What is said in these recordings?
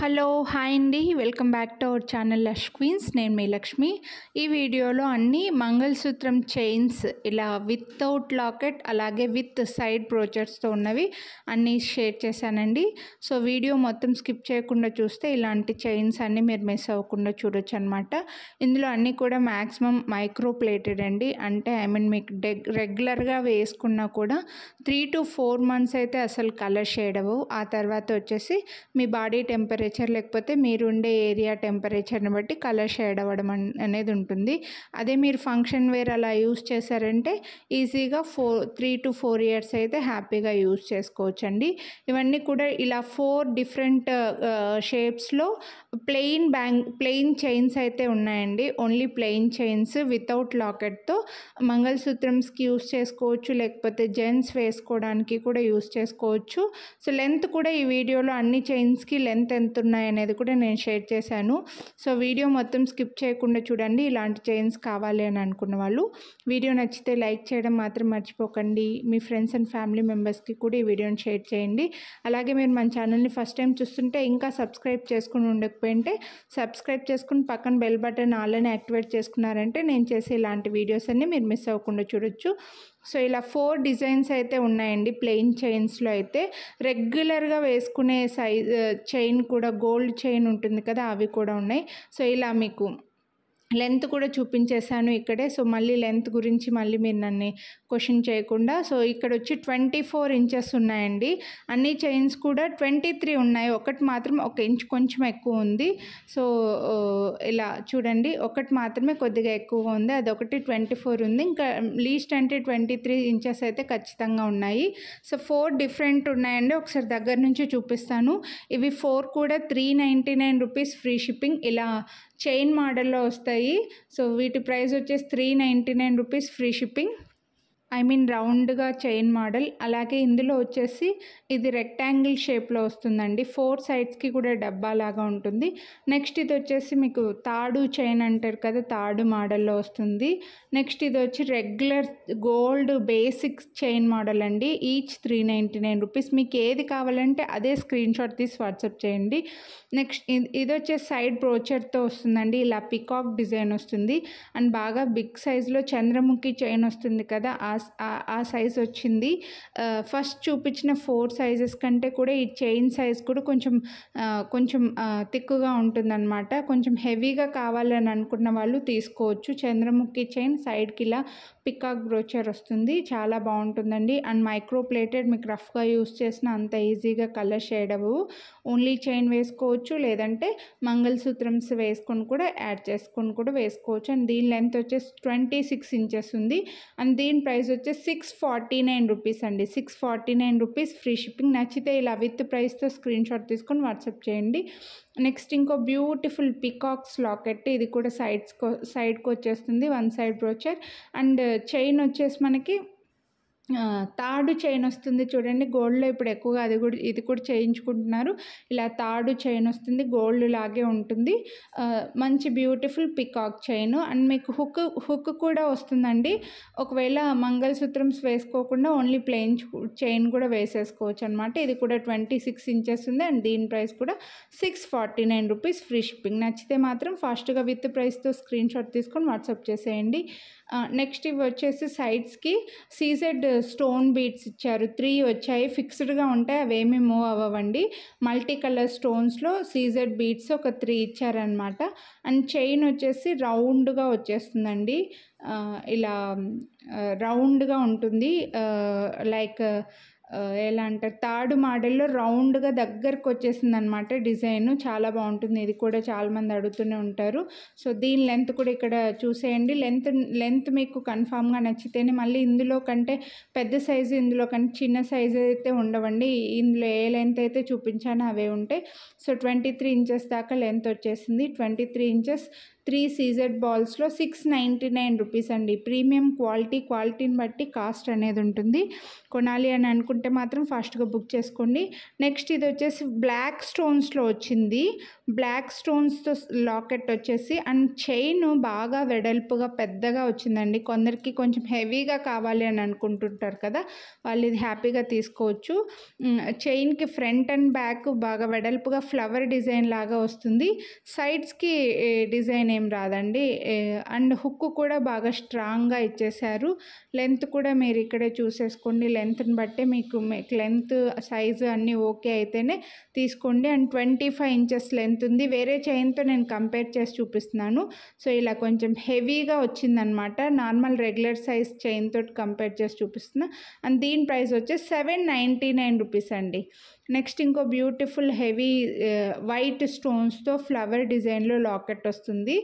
hello hi అండి welcome back to our channel lush queens నేను మీ లక్ష్మి ఈ వీడియోలో అన్ని మంగళసూత్రం చైన్స్ ఇలా వితౌట్ లాకెట్ అలాగే విత్ సైడ్ బ్రోచర్స్తో ఉన్నవి అన్నీ షేర్ చేశానండి సో వీడియో మొత్తం స్కిప్ చేయకుండా చూస్తే ఇలాంటి చైన్స్ అన్నీ మీరు మిస్ అవ్వకుండా చూడొచ్చు అనమాట ఇందులో అన్నీ కూడా మ్యాక్సిమం మైక్రో ప్లేటెడ్ అండి అంటే ఐ మీన్ మీకు డెగ్ రెగ్యులర్గా వేసుకున్నా కూడా త్రీ టు ఫోర్ మంత్స్ అయితే అసలు కలర్ షేడ్ అవ్వవు ఆ తర్వాత వచ్చేసి మీ బాడీ టెంపరేచర్ లేకపోతే మీరు ఉండే ఏరియా టెంపరేచర్ని బట్టి కలర్ షేడ్ అవ్వడం అన్- అనేది ఉంటుంది అదే మీరు ఫంక్షన్ వేర్ అలా యూస్ చేశారంటే ఈజీగా four three to four years అయితే హ్యాపీగా యూస్ చేసుకోవచ్చండి ఇవన్నీ కూడా ఇలా ఫోర్ డిఫరెంట్ షేప్స్లో ప్లెయిన్ బ్యాంగ్ ప్లెయిన్ చైన్స్ అయితే ఉన్నాయండి ఓన్లీ ప్లెయిన్ చైన్స్ వితౌట్ లాకెట్తో మంగళసూత్రంస్కి యూస్ చేసుకోవచ్చు లేకపోతే జెంట్స్ వేసుకోవడానికి కూడా యూస్ చేసుకోవచ్చు సో లెంత్ కూడా ఈ వీడియోలో అన్ని చైన్స్కి లెంత్ ఎంత ఉన్నాయి అనేది కూడా నేను షేర్ చేశాను సో వీడియో మొత్తం స్కిప్ చేయకుండా చూడండి ఇలాంటి చైన్స్ కావాలి అని అనుకున్న వాళ్ళు వీడియో నచ్చితే లైక్ చేయడం మాత్రం మర్చిపోకండి మీ ఫ్రెండ్స్ అండ్ ఫ్యామిలీ మెంబర్స్కి కూడా ఈ వీడియోని షేర్ చేయండి అలాగే మీరు మన ఛానల్ని ఫస్ట్ టైం చూస్తుంటే ఇంకా సబ్స్క్రైబ్ చేసుకుని ఉండకపోయింటే సబ్స్క్రైబ్ చేసుకుని పక్కన బెల్ బటన్ ఆల్రెడీ యాక్టివేట్ చేసుకున్నారంటే నేను చేసే ఇలాంటి వీడియోస్ అన్ని మీరు మిస్ అవ్వకుండా చూడొచ్చు సో ఇలా ఫోర్ డిజైన్స్ అయితే ఉన్నాయండి ప్లెయిన్ చైన్స్లో అయితే రెగ్యులర్గా వేసుకునే సైజ్ చైన్ కూడా గోల్డ్ చైన్ ఉంటుంది కదా అవి కూడా ఉన్నాయి సో ఇలా మీకు లెంత్ కూడా చూపించేశాను ఇక్కడే సో మళ్ళీ లెంత్ గురించి మళ్ళీ మీరు నన్ను క్వశ్చన్ చేయకుండా సో ఇక్కడ వచ్చి ట్వంటీ ఫోర్ ఇంచెస్ ఉన్నాయండి అన్ని చైన్స్ కూడా ట్వంటీ త్రీ ఉన్నాయి ఒకటి మాత్రం ఒక ఇంచ్ కొంచెం ఎక్కువ ఉంది సో ఆ, ఇలా చూడండి ఒకటి మాత్రమే కొద్దిగా ఎక్కువగా ఉంది అదొకటి ట్వంటీ ఫోర్ ఉంది ఇంకా లీస్ట్ అంటే ట్వంటీ త్రీ ఇంచెస్ అయితే ఖచ్చితంగా ఉన్నాయి సో ఫోర్ డిఫరెంట్ ఉన్నాయండి ఒకసారి దగ్గర నుంచి చూపిస్తాను ఇవి ఫోర్ కూడా three ninety nine rupees free shipping ఇలా చైన్ మోడల్లో వస్తాయి సో వీటి ప్రైస్ వచ్చేసి three ninety nine rupees free shipping I mean రౌండ్గా చైన్ మోడల్ అలాగే ఇందులో వచ్చేసి ఇది రెక్టాంగిల్ షేప్లో వస్తుందండి ఫోర్ సైడ్స్కి కూడా డబ్బా లాగా ఉంటుంది నెక్స్ట్ ఇది వచ్చేసి మీకు తాడు చైన్ అంటారు కదా తాడు మోడల్లో వస్తుంది నెక్స్ట్ ఇది వచ్చి regular gold basic chain model అండి each three ninety nine rupees మీకు ఏది కావాలంటే అదే స్క్రీన్ షాట్ తీసి వాట్సాప్ చేయండి నెక్స్ట్ ఇది ఇది వచ్చేసి సైడ్ బ్రోచర్తో వస్తుందండి ఇలా పికాక్ డిజైన్ వస్తుంది అండ్ బాగా బిగ్ సైజులో చంద్రముఖి చైన్ వస్తుంది కదా ఆ ఆ- ఆ సైజ్ వచ్చింది ఫస్ట్ చూపించిన ఫోర్ సైజెస్ కంటే కూడా ఈ చైన్ సైజ్ కూడా కొంచెం ఆ, కొంచెం థిక్గా ఉంటుందన్నమాట కొంచెం హెవీగా కావాలని అనుకున్న వాళ్ళు తీసుకోవచ్చు చంద్రముఖి చైన్ సైడ్కి ఇలా పికాక్ బ్రోచర్ వస్తుంది చాలా బాగుంటుందండి అండ్ మైక్రో ప్లేటెడ్ మీకు రఫ్గా యూస్ చేసిన అంత ఈజీగా కలర్ షేడ్ అవ్వవు ఓన్లీ చైన్ వేసుకోవచ్చు లేదంటే మంగళసూత్రమ్స్ వేసుకొని కూడా యాడ్ చేసుకొని కూడా వేసుకోవచ్చు అండ్ దీని లెంత్ వచ్చేసి ట్వంటీ సిక్స్ ఇంచెస్ ఉంది అండ్ దీని ప్రైస్ వచ్చేసి సిక్స్ ఫార్టీ నైన్ రూపీస్ అండి six forty nine rupees free shipping నచ్చితే ఇలా విత్ ప్రైస్తో స్క్రీన్ షాట్ తీసుకొని వాట్సాప్ చేయండి నెక్స్ట్ ఇంకో బ్యూటిఫుల్ పికాక్స్ లాకెట్ ఇది కూడా సైడ్స్కో సైడ్కి వచ్చేస్తుంది one side brochure and chain వచ్చేసి మనకి ఆ, తాడు చైన్ వస్తుంది చూడండి గోల్డ్లో ఇప్పుడు ఎక్కువగా అది కూడా ఇది కూడా చేయించుకుంటున్నారు ఇలా తాడు చైన్ వస్తుంది గోల్డ్ లాగే ఉంటుంది ఆ, మంచి బ్యూటిఫుల్ పికాక్ చైన్ అండ్ మీకు హుక్ హుక్ కూడా వస్తుందండి ఒకవేళ మంగళసూత్రమ్స్ వేసుకోకుండా ఓన్లీ ప్లెయిన్ చైన్ కూడా వేసేసుకోవచ్చు అనమాట ఇది కూడా ట్వంటీ సిక్స్ ఇంచెస్ ఉంది అండ్ దీని ప్రైస్ కూడా six forty nine rupees free shipping నచ్చితే మాత్రం ఫాస్ట్గా విత్ ప్రైస్తో స్క్రీన్ షాట్ తీసుకొని వాట్సాప్ చేసేయండి నెక్స్ట్ ఇవి వచ్చేసి సైడ్స్కి సీజెడ్ స్టోన్ బీడ్స్ ఇచ్చారు త్రీ వచ్చాయి ఫిక్స్డ్గా ఉంటాయి అవేమీ మూవ్ అవ్వండి మల్టీ కలర్ స్టోన్స్లో సీజెడ్ బీడ్స్ ఒక త్రీ ఇచ్చారనమాట అండ్ చైన్ వచ్చేసి రౌండ్గా వచ్చేస్తుందండి ఆ, ఇలా రౌండ్గా ఉంటుంది లైక్ ఎలా అంటారు తాడు మోడల్లో రౌండ్గా దగ్గరకు వచ్చేసింది అనమాట డిజైన్ చాలా బాగుంటుంది ఇది కూడా చాలామంది అడుగుతూనే ఉంటారు సో దీని లెంత్ కూడా ఇక్కడ చూసేయండి లెంత్ లెంత్ మీకు కన్ఫామ్గా నచ్చితేనే మళ్ళీ ఇందులో కంటే పెద్ద సైజు ఇందులో కంటే చిన్న సైజు అయితే ఉండవండి ఇందులో ఏ లెంత్ అయితే చూపించానో అవే ఉంటాయి సో ట్వంటీ త్రీ ఇంచెస్ దాకా లెంత్ వచ్చేసింది twenty three inches three CZ బాల్స్లో సిక్స్ నైంటీ నైన్ రూపీస్ అండి ప్రీమియం క్వాలిటీ క్వాలిటీని బట్టి కాస్ట్ అనేది ఉంటుంది కొనాలి అని అనుకుంటే మాత్రం ఫాస్ట్గా బుక్ చేసుకోండి నెక్స్ట్ ఇది వచ్చేసి బ్లాక్ స్టోన్స్లో వచ్చింది బ్లాక్ స్టోన్స్తో లాకెట్ వచ్చేసి అండ్ చైన్ బాగా వెడల్పుగా పెద్దగా వచ్చిందండి కొందరికి కొంచెం హెవీగా కావాలి అని అనుకుంటుంటారు కదా వాళ్ళు ఇది హ్యాపీగా తీసుకోవచ్చు చైన్కి ఫ్రంట్ అండ్ బ్యాక్ బాగా వెడల్పుగా ఫ్లవర్ డిజైన్ లాగా వస్తుంది సైడ్స్కి డిజైన్ ఏం రాదండి అండ్ హుక్ కూడా బాగా స్ట్రాంగ్గా ఇచ్చేసారు లెంత్ కూడా మీరు ఇక్కడే చూసేసుకోండి లెంత్ని బట్టే మీకు మీకు లెంత్ సైజు అన్నీ ఓకే అయితేనే తీసుకోండి and twenty five inches length ఉంది వేరే చైన్తో నేను కంపేర్ చేసి చూపిస్తున్నాను సో ఇలా కొంచెం హెవీగా వచ్చిందనమాట నార్మల్ రెగ్యులర్ సైజ్ చైన్ తోటి కంపేర్ చేసి చూపిస్తున్నా అండ్ దీని ప్రైస్ వచ్చేసి సెవెన్ నైంటీ నైన్ రూపీస్ అండి నెక్స్ట్ ఇంకో బ్యూటిఫుల్ హెవీ వైట్ స్టోన్స్తో ఫ్లవర్ డిజైన్లో లాకెట్ వస్తుంది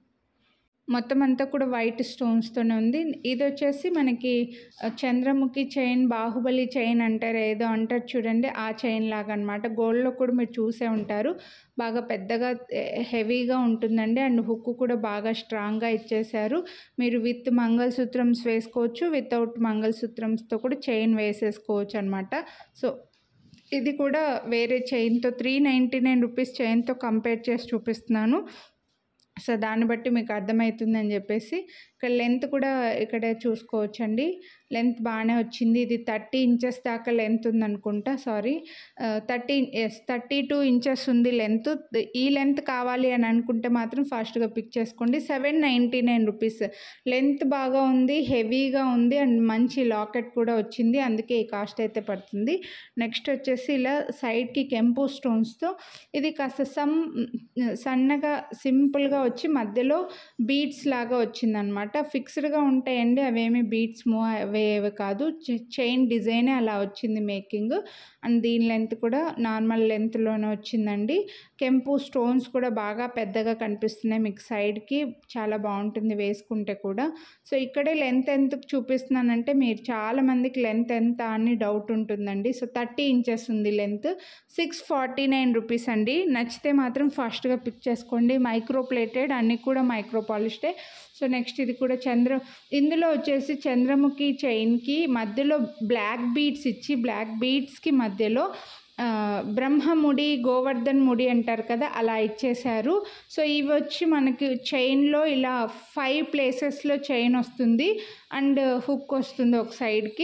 మొత్తం అంతా కూడా వైట్ స్టోన్స్తోనే ఉంది ఇది వచ్చేసి మనకి చంద్రముఖి చైన్ బాహుబలి చైన్ అంటారు ఏదో అంటారు చూడండి ఆ చైన్ లాగా అనమాట గోల్డ్లో కూడా మీరు చూసే ఉంటారు బాగా పెద్దగా హెవీగా ఉంటుందండి అండ్ హుక్ కూడా బాగా స్ట్రాంగ్గా ఇచ్చేసారు మీరు విత్ మంగళసూత్రమ్స్ వేసుకోవచ్చు వితౌట్ మంగళసూత్రమ్స్తో కూడా చైన్ వేసేసుకోవచ్చు అనమాట సో ఇది కూడా వేరే చైన్తో త్రీ నైంటీ నైన్ రూపీస్ చైన్తో కంపేర్ చేసి చూపిస్తున్నాను సో దాన్ని బట్టి మీకు అర్థమవుతుందని చెప్పేసి ఇక్కడ లెంత్ కూడా ఇక్కడ చూసుకోవచ్చండి లెంత్ బాగానే వచ్చింది ఇది థర్టీ ఇంచెస్ దాకా లెంత్ ఉందనుకుంటా sorry thirty yes thirty two inches ఉంది లెంత్ ఈ లెంత్ కావాలి అని అనుకుంటే మాత్రం ఫాస్ట్గా పిక్ చేసుకోండి seven ninety nine rupees length బాగా ఉంది హెవీగా ఉంది అండ్ మంచి లాకెట్ కూడా వచ్చింది అందుకే ఈ కాస్ట్ అయితే పడుతుంది నెక్స్ట్ వచ్చేసి ఇలా సైడ్కి కెంపు స్టోన్స్తో ఇది కాస్త సమ్ సన్నగా సింపుల్గా వచ్చి మధ్యలో బీడ్స్ లాగా వచ్చిందనమాట ఫిక్స్డ్గా ఉంటాయండి అవేమి బీడ్స్ మూవ్ అవేవి కాదు చైన్ డిజైనే అలా వచ్చింది మేకింగ్ అండ్ దీని లెంత్ కూడా నార్మల్ లెంత్లోనే వచ్చిందండి కెంపు స్టోన్స్ కూడా బాగా పెద్దగా కనిపిస్తున్నాయి మీకు సైడ్కి చాలా బాగుంటుంది వేసుకుంటే కూడా సో ఇక్కడే లెంత్ ఎంతకు చూపిస్తున్నానంటే మీరు చాలా మందికి లెంత్ ఎంత అని డౌట్ ఉంటుందండి సో థర్టీ ఇంచెస్ ఉంది length six forty nine rupees అండి నచ్చితే మాత్రం ఫాస్ట్గా పిక్ చేసుకోండి మైక్రో ప్లేటెడ్ అన్నీ కూడా మైక్రో పాలిష్డే సో నెక్స్ట్ ఇది కూడా చంద్ర ఇందులో వచ్చేసి చంద్రముఖి చైన్కి మధ్యలో బ్లాక్ బీడ్స్ ఇచ్చి బ్లాక్ బీడ్స్కి మధ్యలో బ్రహ్మముడి గోవర్ధన్ ముడి అంటారు కదా అలా ఇచ్చేశారు సో ఇవి వచ్చి మనకి చైన్లో ఇలా ఫైవ్ ప్లేసెస్లో చైన్ వస్తుంది అండ్ హుక్ వస్తుంది ఒక సైడ్కి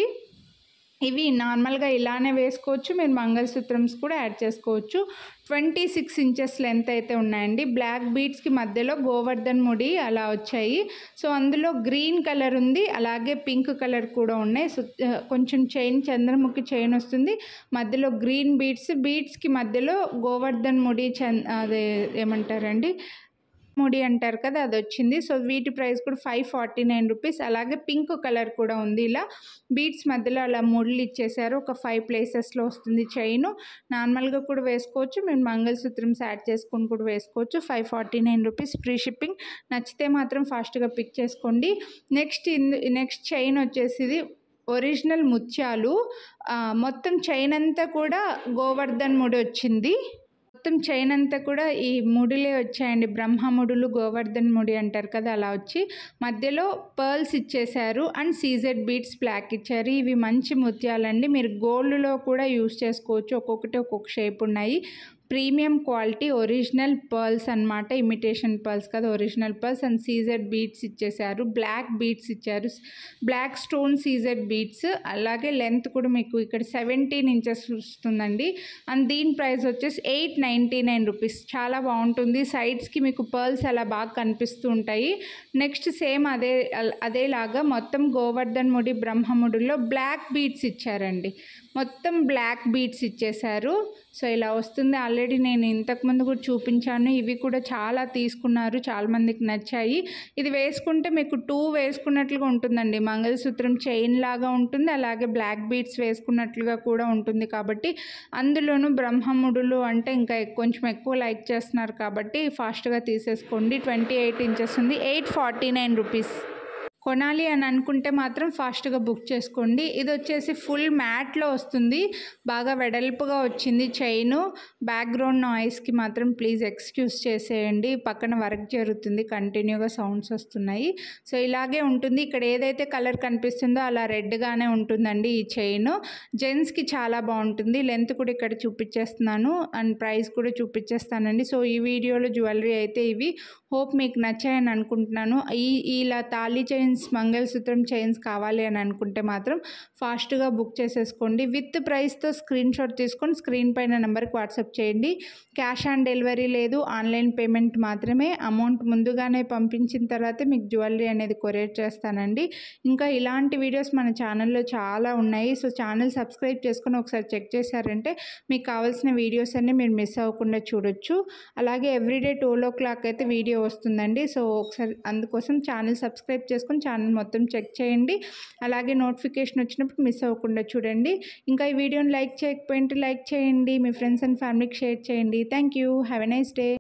ఇవి నార్మల్గా ఇలానే వేసుకోవచ్చు మీరు మంగళసూత్రమ్స్ కూడా యాడ్ చేసుకోవచ్చు ట్వంటీ సిక్స్ ఇంచెస్ లెంత్ అయితే ఉన్నాయండి బ్లాక్ బీడ్స్కి మధ్యలో గోవర్ధన్ ముడి అలా వచ్చాయి సో అందులో గ్రీన్ కలర్ ఉంది అలాగే పింక్ కలర్ కూడా ఉన్నాయి సో కొంచెం చైన్ చంద్రముఖి చైన్ వస్తుంది మధ్యలో గ్రీన్ బీడ్స్ బీడ్స్కి మధ్యలో గోవర్ధన్ ముడి చంద్ అదే ఏమంటారండి ముడి అంటారు కదా అది వచ్చింది సో వీటి ప్రైస్ కూడా ఫైవ్ ఫార్టీ నైన్ రూపీస్ అలాగే పింక్ కలర్ కూడా ఉంది ఇలా బీడ్స్ మధ్యలో అలా ముళ్ళు ఇచ్చేసారు ఒక ఫైవ్ ప్లేసెస్లో వస్తుంది చైన్ నార్మల్గా కూడా వేసుకోవచ్చు మీరు మంగళసూత్రమ్స్ యాడ్ చేసుకొని కూడా వేసుకోవచ్చు five forty nine rupees free shipping నచ్చితే మాత్రం ఫాస్ట్గా పిక్ చేసుకోండి నెక్స్ట్ నెక్స్ట్ చైన్ వచ్చేసి ఒరిజినల్ ముత్యాలు మొత్తం చైన్ అంతా కూడా గోవర్ధన్ ముడి వచ్చింది మొత్తం చైన్ అంతా కూడా ఈ ముడిలే వచ్చాయండి బ్రహ్మముడులు గోవర్ధన్ ముడి అంటారు కదా అలా వచ్చి మధ్యలో పర్ల్స్ ఇచ్చేశారు అండ్ సీజెడ్ బీట్స్ బ్లాక్ ఇచ్చారు ఇవి మంచి ముత్యాలండి మీరు గోల్డ్లో కూడా యూస్ చేసుకోవచ్చు ఒక్కొక్కటి ఒక్కొక్క షేప్ ఉన్నాయి ప్రీమియం క్వాలిటీ ఒరిజినల్ పర్ల్స్ అనమాట ఇమిటేషన్ పర్ల్స్ కదా original pearls and CZ beads ఇచ్చేసారు బ్లాక్ బీట్స్ ఇచ్చారు బ్లాక్ స్టోన్ సీజెడ్ బీట్స్ అలాగే లెంత్ కూడా మీకు ఇక్కడ సెవెంటీన్ ఇంచెస్ వస్తుందండి అండ్ దీని ప్రైస్ వచ్చేసి ఎయిట్ నైంటీ నైన్ రూపీస్ చాలా బాగుంటుంది సైడ్స్కి మీకు పర్ల్స్ అలా బాగా కనిపిస్తూ ఉంటాయి నెక్స్ట్ సేమ్ అదే అదేలాగా మొత్తం గోవర్ధన్ ముడి బ్రహ్మముడిలో బ్లాక్ బీట్స్ ఇచ్చారండి మొత్తం బ్లాక్ బీట్స్ ఇచ్చేశారు సో ఇలా వస్తుంది ఆల్రెడీ నేను ఇంతకుముందు కూడా చూపించాను ఇవి కూడా చాలా తీసుకున్నారు చాలామందికి నచ్చాయి ఇది వేసుకుంటే మీకు టూ వేసుకున్నట్లుగా ఉంటుందండి మంగళసూత్రం చైన్ లాగా ఉంటుంది అలాగే బ్లాక్ బీట్స్ వేసుకున్నట్లుగా కూడా ఉంటుంది కాబట్టి అందులోనూ బ్రహ్మముడులు అంటే ఇంకా కొంచెం ఎక్కువ లైక్ చేస్తున్నారు కాబట్టి ఫాస్ట్గా తీసేసుకోండి ట్వంటీ ఎయిట్ ఇంచెస్ ఉంది ఎయిట్ ఫార్టీ నైన్ రూపీస్ కొనాలి అని అనుకుంటే మాత్రం ఫాస్ట్గా బుక్ చేసుకోండి ఇది వచ్చేసి ఫుల్ మ్యాట్లో వస్తుంది బాగా వెడల్పుగా వచ్చింది చైన్ బ్యాక్గ్రౌండ్ నాయిస్కి మాత్రం ప్లీజ్ ఎక్స్క్యూజ్ చేసేయండి పక్కన వర్క్ జరుగుతుంది కంటిన్యూగా సౌండ్స్ వస్తున్నాయి సో ఇలాగే ఉంటుంది ఇక్కడ ఏదైతే కలర్ కనిపిస్తుందో అలా రెడ్గానే ఉంటుందండి ఈ చైన్ జెంట్స్కి చాలా బాగుంటుంది లెంత్ కూడా ఇక్కడ చూపించేస్తున్నాను అండ్ ప్రైస్ కూడా చూపించేస్తానండి సో ఈ వీడియోలో జ్యువెలరీ అయితే ఇవి హోప్ మీకు నచ్చాయని అనుకుంటున్నాను ఈ ఇలా తాళీ చైన్స్ మంగళసూత్రం చైన్స్ కావాలి అని అనుకుంటే మాత్రం ఫాస్ట్గా బుక్ చేసేసుకోండి విత్ ప్రైస్తో స్క్రీన్ షాట్ తీసుకొని స్క్రీన్ పైన నెంబర్కి వాట్సాప్ చేయండి క్యాష్ ఆన్ డెలివరీ లేదు ఆన్లైన్ పేమెంట్ మాత్రమే అమౌంట్ ముందుగానే పంపించిన తర్వాతే మీకు జ్యువెలరీ అనేది కొరియర్ చేస్తానండి ఇంకా ఇలాంటి వీడియోస్ మన ఛానల్లో చాలా ఉన్నాయి సో ఛానల్ సబ్స్క్రైబ్ చేసుకొని ఒకసారి చెక్ చేశారంటే మీకు కావాల్సిన వీడియోస్ అన్నీ మీరు మిస్ అవ్వకుండా చూడొచ్చు అలాగే ఎవ్రీడే టూల్ ఓ క్లాక్ అయితే వీడియో వస్తుందండి సో ఒకసారి అందుకోసం ఛానల్ సబ్స్క్రైబ్ చేసుకొని ఛానల్ మొత్తం చెక్ చేయండి అలాగే నోటిఫికేషన్ వచ్చినప్పుడు మిస్ అవ్వకుండా చూడండి ఇంకా ఈ వీడియోని లైక్ చేయకపోయింటే లైక్ చేయండి మీ ఫ్రెండ్స్ అండ్ ఫ్యామిలీకి షేర్ చేయండి thank you have a nice day